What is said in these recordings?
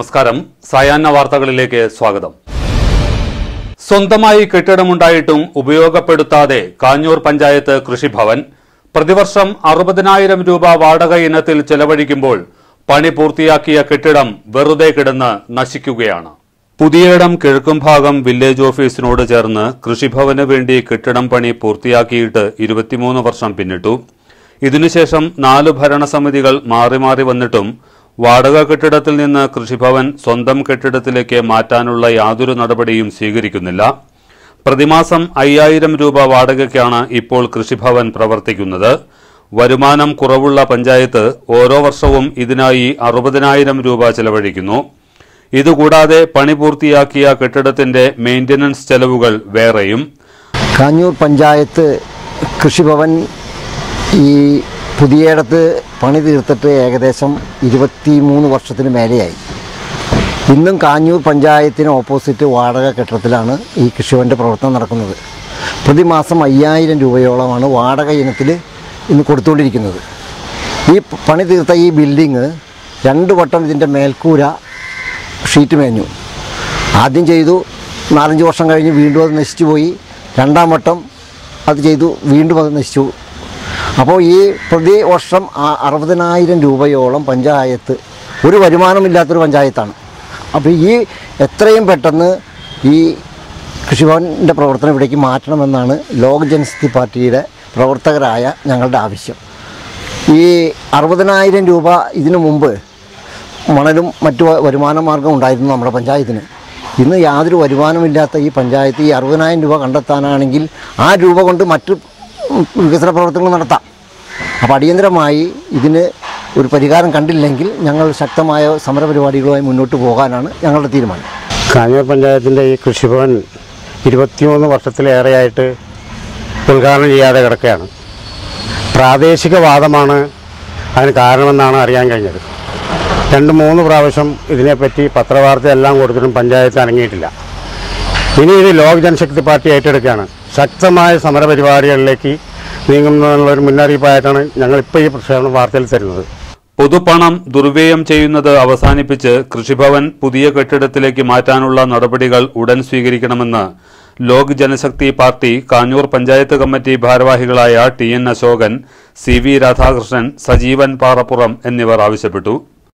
നമസ്കാരം സായാഹ്ന വാർത്തകളിലേക്ക് സ്വാഗതം സ്വന്തമായി കെട്ടിടമുണ്ടായിട്ടും ഉപയോഗപ്പെടുത്താതെ കാഞ്ഞൂർ പഞ്ചായത്ത് കൃഷിഭവൻ പ്രതിവർഷം അറുപതിനായിരം രൂപ വാടക ഇനത്തിൽ ചെലവഴിക്കുമ്പോൾ പണി പൂർത്തിയാക്കിയ കെട്ടിടം വെറുതെ കിടന്ന് നശിക്കുകയാണ് പുതിയയിടം കിഴക്കുംഭാഗം വില്ലേജ് ഓഫീസിനോട് ചേർന്ന് കൃഷിഭവന് വേണ്ടി കെട്ടിടം പണി പൂർത്തിയാക്കിയിട്ട് ഇരുപത്തിമൂന്ന് വർഷം പിന്നിട്ടു ഇതിനുശേഷം നാല് ഭരണസമിതികൾ മാറി മാറി വന്നിട്ടും വാടക കെട്ടിടത്തിൽ നിന്ന് കൃഷിഭവൻ സ്വന്തം കെട്ടിടത്തിലേക്ക് മാറ്റാനുള്ള യാതൊരു നടപടിയും സ്വീകരിക്കുന്നില്ല പ്രതിമാസം അയ്യായിരം രൂപ വാടകയ്ക്കാണ് ഇപ്പോൾ കൃഷിഭവൻ പ്രവർത്തിക്കുന്നത് വരുമാനം കുറവുള്ള പഞ്ചായത്ത് ഓരോ വർഷവും ഇതിനായി അറുപതിനായിരം രൂപ ചെലവഴിക്കുന്നു ഇതുകൂടാതെ പണി പൂർത്തിയാക്കിയ കെട്ടിടത്തിന്റെ മെയിന്റനൻസ് ചെലവുകൾ വേറെയും കാഞ്ഞൂർ പഞ്ചായത്ത് കൃഷിഭവൻ ഈ പുതിയയിടത്ത് പണി തീർത്തിട്ട് ഏകദേശം ഇരുപത്തി മൂന്ന് വർഷത്തിന് മേലെയായി ഇന്നും കാഞ്ഞൂർ പഞ്ചായത്തിന് ഓപ്പോസിറ്റ് വാടക കെട്ടിടത്തിലാണ് ഈ കൃഷിഭവൻ്റെ പ്രവർത്തനം നടക്കുന്നത് പ്രതിമാസം അയ്യായിരം രൂപയോളമാണ് വാടക ഇനത്തിൽ ഇന്ന് കൊടുത്തുകൊണ്ടിരിക്കുന്നത് ഈ പണി തീർത്ത ഈ ബിൽഡിങ് രണ്ട് വട്ടം ഇതിൻ്റെ മേൽക്കൂര ഷീറ്റ് മേഞ്ഞു ആദ്യം ചെയ്തു നാലഞ്ച് വർഷം കഴിഞ്ഞ് വീണ്ടും അത് നശിച്ചു പോയി രണ്ടാം വട്ടം അത് ചെയ്തു വീണ്ടും അത് നശിച്ചു അപ്പോൾ ഈ പ്രതി വർഷം ആ- അറുപതിനായിരം രൂപയോളം പഞ്ചായത്ത് ഒരു വരുമാനമില്ലാത്തൊരു പഞ്ചായത്താണ് അപ്പോൾ ഈ എത്രയും പെട്ടെന്ന് ഈ കൃഷിഭവൻ്റെ പ്രവർത്തനം ഇവിടേക്ക് മാറ്റണമെന്നാണ് ലോക ജനശക്തി പാർട്ടിയുടെ പ്രവർത്തകരായ ഞങ്ങളുടെ ആവശ്യം ഈ അറുപതിനായിരം രൂപ ഇതിനു മുമ്പ് മണലും മറ്റു വ- വരുമാന മാർഗം ഉണ്ടായിരുന്നു നമ്മുടെ പഞ്ചായത്തിന് ഇന്ന് യാതൊരു വരുമാനമില്ലാത്ത ഈ പഞ്ചായത്ത് ഈ അറുപതിനായിരം രൂപ കണ്ടെത്താനാണെങ്കിൽ ആ രൂപ കൊണ്ട് മറ്റു ഉം, വികസന പ്രവർത്തനങ്ങൾ നടത്താം അപ്പോൾ അടിയന്തരമായി ഇതിന് ഒരു പരിഹാരം കണ്ടില്ലെങ്കിൽ ഞങ്ങൾ ശക്തമായ സമരപരിപാടികളുമായി മുന്നോട്ട് പോകാനാണ് ഞങ്ങളുടെ തീരുമാനം കാഞ്ഞൂർ പഞ്ചായത്തിൻ്റെ ഈ കൃഷിഭവൻ ഇരുപത്തിമൂന്ന് വർഷത്തിലേറെയായിട്ട് ഉദ്ഘാടനം ചെയ്യാതെ കിടക്കുകയാണ് പ്രാദേശികവാദമാണ് അതിന് കാരണമെന്നാണ് അറിയാൻ കഴിഞ്ഞത് രണ്ട് മൂന്ന് പ്രാവശ്യം ഇതിനെപ്പറ്റി പത്രവാർത്ത എല്ലാം കൊടുത്തിട്ടും പഞ്ചായത്ത് അനങ്ങിയിട്ടില്ല ഇനി ഇത് ലോക ജനശക്തി പാർട്ടി ഏറ്റെടുക്കുകയാണ് ശക്തമായ സമരപരിപാടികളിലേക്ക് നീങ്ങുമെന്നുള്ളൊരു മുന്നറിയിപ്പായിട്ടാണ് ഞങ്ങളിപ്പോൾ ഈ പ്രക്ഷേപണ വാർത്തയിൽ തരുന്നത് പൊതുപണം ദുർവ്യയം ചെയ്യുന്നത് അവസാനിപ്പിച്ച് കൃഷിഭവൻ പുതിയ കെട്ടിടത്തിലേക്ക് മാറ്റാനുള്ള നടപടികൾ ഉടൻ സ്വീകരിക്കണമെന്ന് ലോക് ജനശക്തി പാർട്ടി കാഞ്ഞൂർ പഞ്ചായത്ത് കമ്മിറ്റി ഭാരവാഹികളായ T N Ashokan C V Radhakrishnan Sajeevan Parappuram എന്നിവർ ആവശ്യപ്പെട്ടു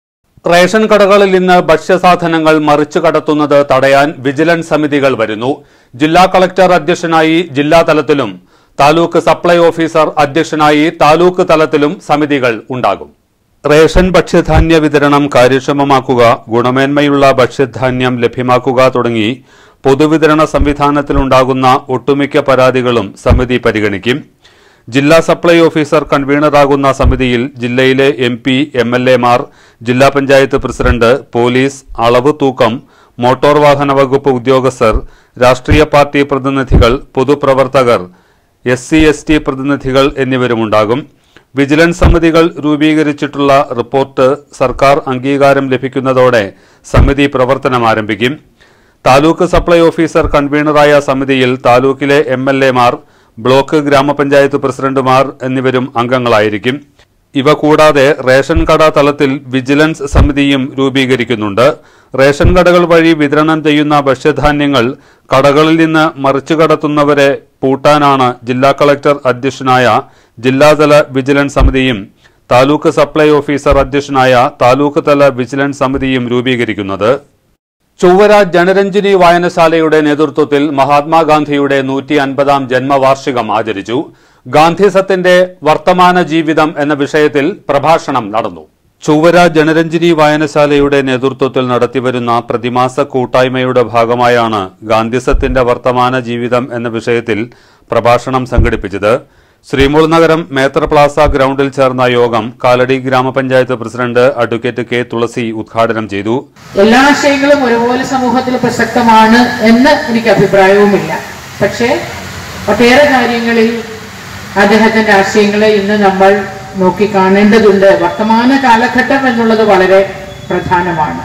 റേഷൻ കടകളിൽ ഇന്ന് ഭക്ഷ്യസാധനങ്ങൾ മറിച്ചു കടത്തുന്നത് തടയാൻ വിജിലൻസ് സമിതികൾ വരുന്നു ജില്ലാ കളക്ടർ അധ്യക്ഷനായി ജില്ലാ തലത്തിലും താലൂക്ക് സപ്ലൈ ഓഫീസർ അധ്യക്ഷനായി താലൂക്ക് തലത്തിലും സമിതികൾ ഉണ്ടാകും റേഷൻ ഭക്ഷ്യധാന്യ വിതരണം കാര്യക്ഷമമാക്കുക ഗുണമേന്മയുള്ള ഭക്ഷ്യധാന്യം ലഭ്യമാക്കുക തുടങ്ങി പൊതുവിതരണ സംവിധാനത്തിലുണ്ടാകുന്ന ഒട്ടുമിക്ക പരാതികളും സമിതി പരിഗണിക്കും ജില്ലാ സപ്ലൈ ഓഫീസർ കൺവീനറാകുന്ന സമിതിയിൽ ജില്ലയിലെ എം പി എം എൽ എമാർ ജില്ലാ പഞ്ചായത്ത് പ്രസിഡന്റ് പോലീസ് അളവ് തൂക്കം മോട്ടോർ വാഹന വകുപ്പ് ഉദ്യോഗസ്ഥർ രാഷ്ട്രീയ പാർട്ടി പ്രതിനിധികൾ പൊതുപ്രവർത്തകർ എസ് സി എസ് ടി പ്രതിനിധികൾ എന്നിവരുമുണ്ടാകും വിജിലൻസ് സമിതികൾ രൂപീകരിച്ചിട്ടുള്ള റിപ്പോർട്ട് സർക്കാർ അംഗീകാരം ലഭിക്കുന്നതോടെ സമിതി പ്രവർത്തനം ആരംഭിക്കും താലൂക്ക് സപ്ലൈ ഓഫീസർ കൺവീനറായ സമിതിയിൽ താലൂക്കിലെ എം എൽ എമാർ ബ്ലോക്ക് ഗ്രാമപഞ്ചായത്ത് പ്രസിഡന്റുമാർ എന്നിവരും അംഗങ്ങളായിരിക്കും ഇവ കൂടാതെ റേഷൻ കട തലത്തിൽ വിജിലൻസ് സമിതിയും രൂപീകരിക്കുന്നുണ്ട് റേഷൻ കടകൾ വഴി വിതരണം ചെയ്യുന്ന ഭക്ഷ്യധാന്യങ്ങൾ കടകളിൽ നിന്ന് മറിച്ചു കടത്തുന്നവരെ പൂട്ടാനാണ് ജില്ലാ കളക്ടർ അധ്യക്ഷനായ ജില്ലാതല വിജിലൻസ് സമിതിയും താലൂക്ക് സപ്ലൈ ഓഫീസർ അധ്യക്ഷനായ താലൂക്ക് തല വിജിലൻസ് സമിതിയും രൂപീകരിക്കുന്നത് ചൊവ്വര ജനരഞ്ജിനി വായനശാലയുടെ നേതൃത്വത്തിൽ മഹാത്മാഗാന്ധിയുടെ നൂറ്റി അൻപതാം ജന്മവാർഷികം ആചരിച്ചു ഗാന്ധിസത്തിന്റെ വർത്തമാന ജീവിതം എന്ന വിഷയത്തിൽ പ്രഭാഷണം നടന്നു ചൊവ്വര ജനരഞ്ജിനി വായനശാലയുടെ നേതൃത്വത്തിൽ നടത്തിവരുന്ന പ്രതിമാസ കൂട്ടായ്മയുടെ ഭാഗമായാണ് ഗാന്ധിസത്തിന്റെ വർത്തമാന ജീവിതം എന്ന വിഷയത്തിൽ പ്രഭാഷണം സംഘടിപ്പിച്ചത് ശ്രീമൂൾ നഗരം മേത്ര പ്ലാസ ഗ്രൗണ്ടിൽ ചേർന്ന യോഗം കാലടി ഗ്രാമപഞ്ചായത്ത് പ്രസിഡന്റ് അഡ്വക്കേറ്റ് കെ തുളസി ഉദ്ഘാടനം ചെയ്തു എല്ലാ ആശയങ്ങളും ഒരുപോലെ സമൂഹത്തിൽ പ്രസക്തമാണ് എന്ന് എനിക്ക് അഭിപ്രായവുമില്ല പക്ഷേ ഒട്ടേറെ കാര്യങ്ങളിൽ അദ്ദേഹത്തിന്റെ ആശയങ്ങളെ ഇന്ന് നമ്മൾ നോക്കിക്കാണേണ്ടതുണ്ട് വർത്തമാന കാലഘട്ടം എന്നുള്ളത് വളരെ പ്രധാനമാണ്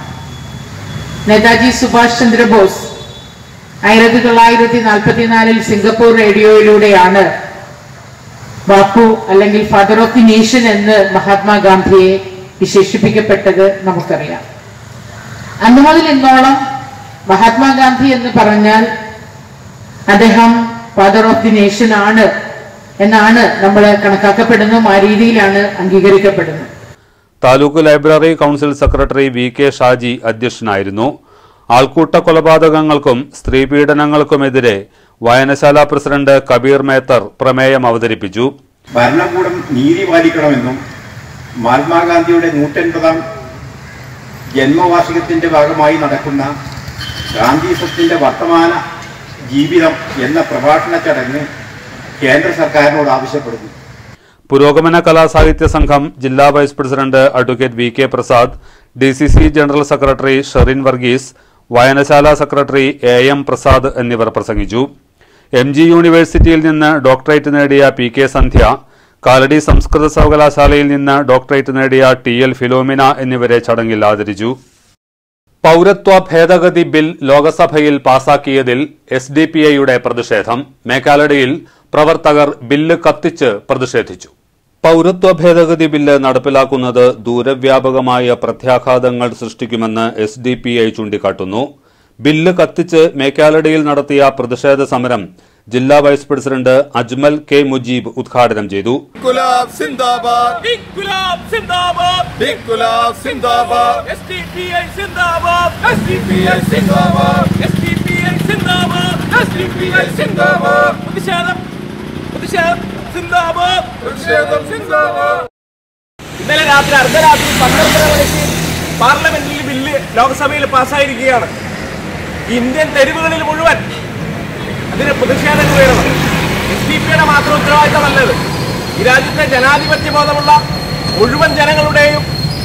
നേതാജി സുഭാഷ് ചന്ദ്രബോസ് ആയിരത്തി തൊള്ളായിരത്തി നാൽപ്പത്തിനാലിൽ സിംഗപ്പൂർ റേഡിയോയിലൂടെയാണ് ബാപ്പു അല്ലെങ്കിൽ ഫാദർ ഓഫ് ദി നേഷൻ എന്ന് മഹാത്മാഗാന്ധിയെ വിശേഷിപ്പിക്കപ്പെട്ടത് നമുക്കറിയാം അന്നു മുതൽ ഇന്നോളം മഹാത്മാഗാന്ധി എന്ന് പറഞ്ഞാൽ അദ്ദേഹം ഫാദർ ഓഫ് ദി നേഷൻ ആണ് എന്നാണ് നമ്മൾ കണക്കാക്കപ്പെടുന്നതും ആ രീതിയിലാണ് അംഗീകരിക്കപ്പെടുന്നത് taluk library council secretary V K Shaji അധ്യക്ഷനായിരുന്നു ആൾക്കൂട്ട കൊലപാതകങ്ങൾക്കും സ്ത്രീപീഡനങ്ങൾക്കുമെതിരെ വായനശാല പ്രസിഡന്റ് കബീർ മേത്തർ പ്രമേയം അവതരിപ്പിച്ചു ഭരണകൂടം നീതി പാലിക്കണമെന്നും മഹാത്മാഗാന്ധിയുടെ നൂറ്റൻപതാം ജന്മവാർഷികത്തിന്റെ ഭാഗമായി നടക്കുന്ന ഗാന്ധിസത്തിന്റെ വർത്തമാന ജീവിതം എന്ന പ്രഭാഷണ ചടങ്ങ് കേന്ദ്ര സർക്കാരിനോട് ആവശ്യപ്പെടുന്നു പുരോഗമന കലാസാഹിത്യ സംഘം ജില്ലാ vice president advocate V K Prasad D C C general secretary Sherin Varghese വായനശാല സെക്രട്ടറി എ എം പ്രസാദ് എന്നിവർ പ്രസംഗിച്ചു എം ജി യൂണിവേഴ്സിറ്റിയിൽ നിന്ന് ഡോക്ടറേറ്റ് നേടിയ പി കെ സന്ധ്യ കാലടി സംസ്കൃത സർവകലാശാലയിൽ നിന്ന് ഡോക്ടറേറ്റ് നേടിയ ടി എൽ ഫിലോമിന എന്നിവരെ ചടങ്ങിൽ ആദരിച്ചു പൗരത്വ ഭേദഗതി ബിൽ ലോക്സഭയിൽ പാസാക്കിയതിൽ എസ് ഡി പി ഐയുടെ പ്രതിഷേധം മേക്കാലടിയിൽ പ്രവർത്തകർ ബില്ല് കത്തിച്ച് പ്രതിഷേധിച്ചു പൗരത്വ ഭേദഗതി ബില്ല് നടപ്പിലാക്കുന്നത് ദൂരവ്യാപകമായ പ്രത്യാഘാതങ്ങൾ സൃഷ്ടിക്കുമെന്ന് എസ് ഡി പി ഐ ചൂണ്ടിക്കാട്ടുന്നു ബില്ല് കത്തിച്ച് മേക്കാലടിയിൽ നടത്തിയ പ്രതിഷേധ സമരം ജില്ലാ vice president Ajmal K Mujeeb ഉദ്ഘാടനം ചെയ്തു ഗുലാബ് സിന്ദാബാദ് ഇൻകുലാബ് സിന്ദാബാദ് ഗുലാബ് സിന്ദാബാദ് എസ് ഡി പി ഐ സിന്ദാബാദ് എസ് ഡി പി ഐ സിന്ദാബാദ് എസ് ഡി പി ഐ സിന്ദാബാദ് എസ് ഡി പി ഐ സിന്ദാബാദ് പ്രതിഷേധം പ്രതിഷേധം സിന്ദാബാദ് പ്രതിഷേധം സിന്ദാബാദ് ഇന്നലെ രാത്രി അർദ്ധരാത്രി പന്ത്രണ്ടര മണിക്ക് പാർലമെന്റിൽ ബില്ല് ലോക്സഭയിൽ പാസ്സായിരിക്കുകയാണ് ഇന്ത്യൻ തെരുവുകളിൽ മുഴുവൻ അതിന് പ്രതിഷേധങ്ങൾ ഉയരണം എസ് ഡി പിയുടെ മാത്രം ഉത്തരവാദിത്തമല്ലത് ഈ രാജ്യത്തെ ജനാധിപത്യ ബോധമുള്ള മുഴുവൻ ജനങ്ങളുടെയും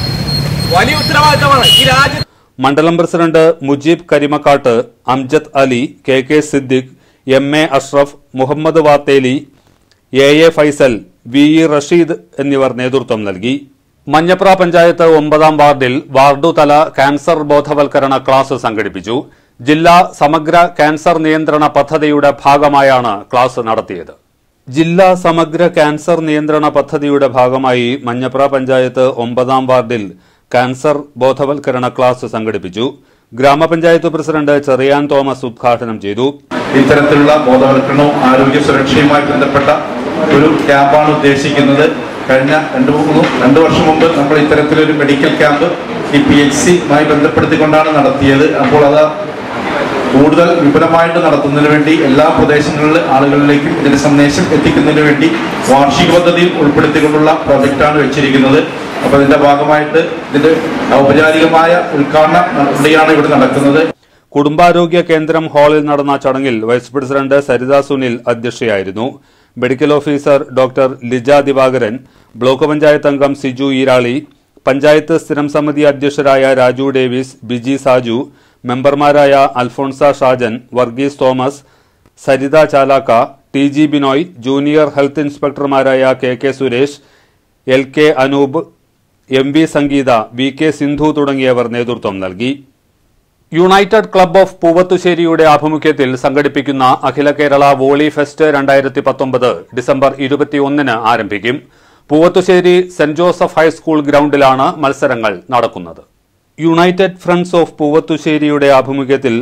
വലിയ ഉത്തരവാദിത്തമാണ് ഈ രാജ്യത്തെ മണ്ഡലം president Mujeeb Karimakkad Amjad Ali K K Siddique M A Ashraf Muhammad Vatheli A A Faisal V E Rasheed എന്നിവർ നേതൃത്വം നൽകി മഞ്ഞപ്ര പഞ്ചായത്ത് ഒമ്പതാം വാർഡിൽ വാർഡുതല ക്യാൻസർ ബോധവൽക്കരണ ക്ലാസ് സംഘടിപ്പിച്ചു ജില്ലാ സമഗ്ര ക്യാൻസർ നിയന്ത്രണ പദ്ധതിയുടെ ഭാഗമായാണ് ക്ലാസ് നടത്തിയത് ജില്ലാ സമഗ്ര ക്യാൻസർ നിയന്ത്രണ പദ്ധതിയുടെ ഭാഗമായി മഞ്ഞപ്ര പഞ്ചായത്ത് ഒമ്പതാം വാർഡിൽ ക്യാൻസർ ബോധവൽക്കരണ ക്ലാസ് സംഘടിപ്പിച്ചു ഗ്രാമപഞ്ചായത്ത് പ്രസിഡന്റ് ചെറിയാൻ തോമസ് ഉദ്ഘാടനം ചെയ്തു ഇത്തരത്തിലുള്ള ബോധവൽക്കരണവും ആരോഗ്യ സുരക്ഷയുമായി ബന്ധപ്പെട്ട ഒരു ക്യാമ്പാണ് ഉദ്ദേശിക്കുന്നത് കഴിഞ്ഞ രണ്ട് മൂന്ന് രണ്ട് വർഷം മുമ്പ് നമ്മൾ ഇത്തരത്തിലൊരു മെഡിക്കൽ ക്യാമ്പ് ഈ പി എച്ച് സിയുമായി ബന്ധപ്പെടുത്തിക്കൊണ്ടാണ് നടത്തിയത് അപ്പോൾ അത് കൂടുതൽ വിപുലമായിട്ട് നടത്തുന്നതിന് വേണ്ടി എല്ലാ പ്രദേശങ്ങളിലെ ആളുകളിലേക്കും ഇതിന്റെ സന്ദേശം എത്തിക്കുന്നതിന് വേണ്ടി വാർഷിക പദ്ധതിയിൽ ഉൾപ്പെടുത്തിക്കൊണ്ടുള്ള പ്രോജക്റ്റാണ് വെച്ചിരിക്കുന്നത് അപ്പോൾ ഇതിന്റെ ഭാഗമായിട്ട് ഇതിന്റെ ഔപചാരികമായ ഉദ്ഘാടന നടപടിയാണ് ഇവിടെ നടക്കുന്നത് കുടുംബാരോഗ്യ കേന്ദ്രം ഹാളിൽ നടന്ന ചടങ്ങിൽ വൈസ് പ്രസിഡന്റ് സരിത സുനിൽ അധ്യക്ഷയായിരുന്നു medical officer doctor Lija Divakaran block panchayat അംഗം സിജു ഈരാളി പഞ്ചായത്ത് സ്ഥിരം സമിതി അധ്യക്ഷരായ രാജു ഡേവിസ് ബിജി സാജു മെമ്പർമാരായ Alphonsa Shajan Varghese Thomas Saritha Chalakka T G Binoy junior health ഇൻസ്പെക്ടർമാരായ K K Suresh L K Anoop M V Sangeetha V K Sindhu തുടങ്ങിയവർ നേതൃത്വം നൽകി യുണൈറ്റഡ് ക്ലബ് ഓഫ് പൂവത്തുശ്ശേരിയുടെ ആഭിമുഖ്യത്തിൽ സംഘടിപ്പിക്കുന്ന അഖില കേരള വോളി ഫെസ്റ്റ് രണ്ടായിരത്തി പത്തൊമ്പത് ഡിസംബർ ഇരുപത്തിയൊന്നിന് ആരംഭിക്കും പൂവത്തുശ്ശേരി സെന്റ് ജോസഫ് ഹൈസ്കൂൾ ഗ്രൗണ്ടിലാണ് മത്സരങ്ങൾ നടക്കുന്നത് യുണൈറ്റഡ് ഫ്രണ്ട്സ് ഓഫ് പൂവത്തുശ്ശേരിയുടെ ആഭിമുഖ്യത്തിൽ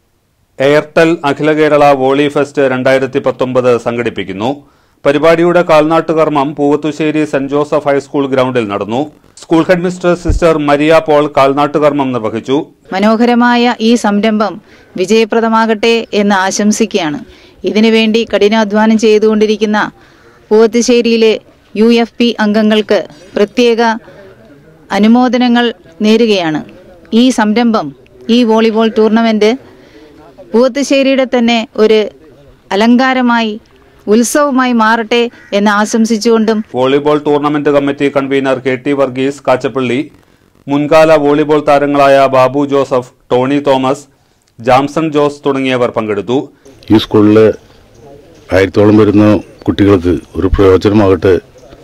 എയർടെൽ അഖില കേരള വോളി ഫെസ്റ്റ് രണ്ടായിരത്തി പത്തൊമ്പത് സംഘടിപ്പിക്കുന്നു പരിപാടിയുടെ കാൽനാട്ടുകർമ്മം പൂവത്തുശ്ശേരി സെന്റ് ജോസഫ് ഹൈസ്കൂൾ ഗ്രൗണ്ടിൽ നടന്നു school headmistress sister Maria Paul കാൽനാട്ടുകർമ്മം നിർവഹിച്ചു മനോഹരമായ ഈ സംരംഭം വിജയപ്രദമാകട്ടെ എന്ന് ആശംസിക്കുകയാണ് ഇതിനുവേണ്ടി കഠിനാധ്വാനം ചെയ്തുകൊണ്ടിരിക്കുന്ന പൂവത്തുശ്ശേരിയിലെ യു എഫ് പി അംഗങ്ങൾക്ക് പ്രത്യേക അനുമോദനങ്ങൾ നേരുകയാണ് ഈ സംരംഭം ഈ വോളിബോൾ ടൂർണമെന്റ് പൂവത്തുശ്ശേരിയുടെ തന്നെ ഒരു അലങ്കാരമായി ഉത്സവമായി മാറട്ടെ എന്ന് ആശംസിച്ചുകൊണ്ടും volleyball tournament committee convener K T Varghese Kachappilly മുൻകാല വോളിബോൾ താരങ്ങളായ ബാബു ജോസഫ് ടോണി തോമസ് ജാംസൺ ജോസ് തുടങ്ങിയവർ പങ്കെടുത്തു ഈ സ്കൂളിൽ ആയിരത്തോളം വരുന്ന കുട്ടികൾക്ക് ഒരു പ്രയോജനമാകട്ടെ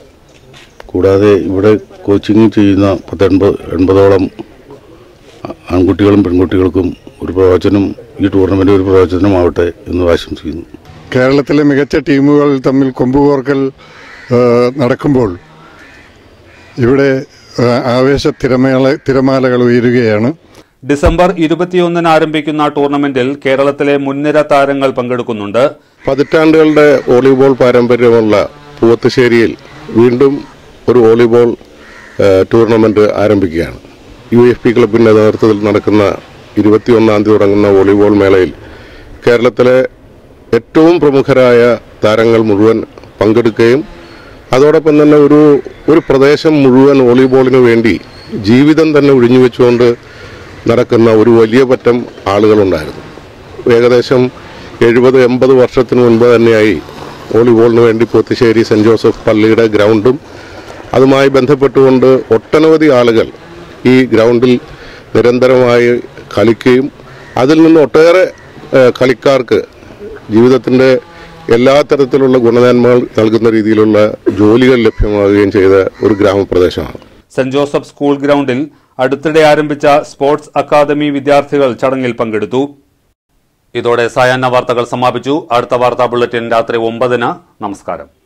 കൂടാതെ ഇവിടെ കോച്ചിങ് ചെയ്യുന്ന പത്തൊൻപത് എൺപതോളം ആൺകുട്ടികളും പെൺകുട്ടികൾക്കും ഒരു പ്രയോജനം ഈ ടൂർണമെന്റ് ഒരു പ്രയോജനമാവട്ടെ എന്ന് ആശംസിക്കുന്നു കേരളത്തിലെ മികച്ച ടീമുകൾ തമ്മിൽ കൊമ്പുകോർക്കൽ ആ, നടക്കുമ്പോൾ ഇവിടെ ആ, ആവേശ തിരമാല തിരമാലകൾ ഉയരുകയാണ് ഡിസംബർ ഇരുപത്തിയൊന്നിന് ആരംഭിക്കുന്ന ടൂർണമെന്റിൽ കേരളത്തിലെ മുൻനിര താരങ്ങൾ പങ്കെടുക്കുന്നുണ്ട് പതിറ്റാണ്ടുകളുടെ വോളിബോൾ പാരമ്പര്യമുള്ള പൂവത്തുശ്ശേരിയിൽ വീണ്ടും ഒരു വോളിബോൾ ഏഹ്, ടൂർണമെന്റ് ആരംഭിക്കുകയാണ് യു എഫ് പി ക്ലബിന്റെ നേതൃത്വത്തിൽ നടക്കുന്ന ഇരുപത്തിയൊന്നാം തീയതി തുടങ്ങുന്ന വോളിബോൾ മേളയിൽ കേരളത്തിലെ ഏറ്റവും പ്രമുഖരായ താരങ്ങൾ മുഴുവൻ പങ്കെടുക്കുകയും അതോടൊപ്പം തന്നെ ഒരു ഒരു പ്രദേശം മുഴുവൻ വോളിബോളിന് വേണ്ടി ജീവിതം തന്നെ ഒഴിഞ്ഞു വെച്ചുകൊണ്ട് നടക്കുന്ന ഒരു വലിയ പറ്റം ആളുകളുണ്ടായിരുന്നു ഏകദേശം എഴുപത് എൺപത് വർഷത്തിന് മുൻപ് തന്നെയായി വോളിബോളിന് വേണ്ടി പോത്തിശ്ശേരി സെൻറ് ജോസഫ് പള്ളിയുടെ ഗ്രൗണ്ടും അതുമായി ബന്ധപ്പെട്ടുകൊണ്ട് ഒട്ടനവധി ആളുകൾ ഈ ഗ്രൗണ്ടിൽ നിരന്തരമായി കളിക്കുകയും അതിൽ നിന്ന് ഒട്ടേറെ ഏഹ്, കളിക്കാർക്ക് ജീവിതത്തിൻ്റെ എല്ലാ തരത്തിലുള്ള ഗുണനന്മകൾ നൽകുന്ന രീതിയിലുള്ള ജോലികൾ ലഭ്യമാവുകയും ചെയ്ത ഒരു ഗ്രാമപ്രദേശമാണ് സെന്റ് ജോസഫ് സ്കൂൾ ഗ്രൗണ്ടിൽ അടുത്തിടെ ആരംഭിച്ച സ്പോർട്സ് അക്കാദമി വിദ്യാർത്ഥികൾ ചടങ്ങിൽ പങ്കെടുത്തു ഇതോടെ സായാഹ്ന വാർത്തകൾ സമാപിച്ചു അടുത്ത വാർത്താ ബുള്ളറ്റിൻ രാത്രി ഒമ്പതിന് നമസ്കാരം